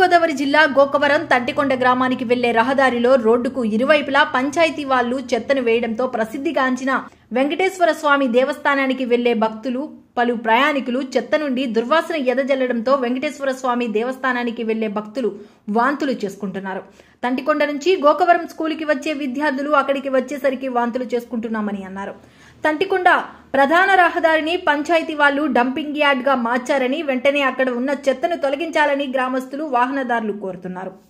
తూర్పుగోదావరి జిల్లా గోకవరం తంటికొండ గ్రామానికి వెళ్లే రహదారిలో రోడ్డుకు ఇరువైపులా పంచాయతీ వాళ్లు చెత్తను వేయడంతో ప్రసిద్ధిగాంచిన వెంకటేశ్వర స్వామి దేవస్థానానికి వెళ్లే భక్తులు పలు ప్రయాణికులు చెత్త నుండి దుర్వాసన ఎదజల్లడంతో వెంకటేశ్వర స్వామి దేవస్థానానికి వెళ్లే భక్తులు వాంతులు చేసుకుంటున్నారు తంటికొండ నుంచి గోకవరం స్కూలుకి వచ్చే విద్యార్థులు అక్కడికి వచ్చేసరికి వాంతులు చేసుకుంటున్నామని అన్నారు తంటికొండ ప్రధాన రహదారిని పంచాయతీ వాళ్లు డంపింగ్ యార్డ్ గా మార్చారని వెంటనే అక్కడ ఉన్న చెత్తను తొలగించాలని గ్రామస్తులు వాహనదారులు కోరుతున్నారు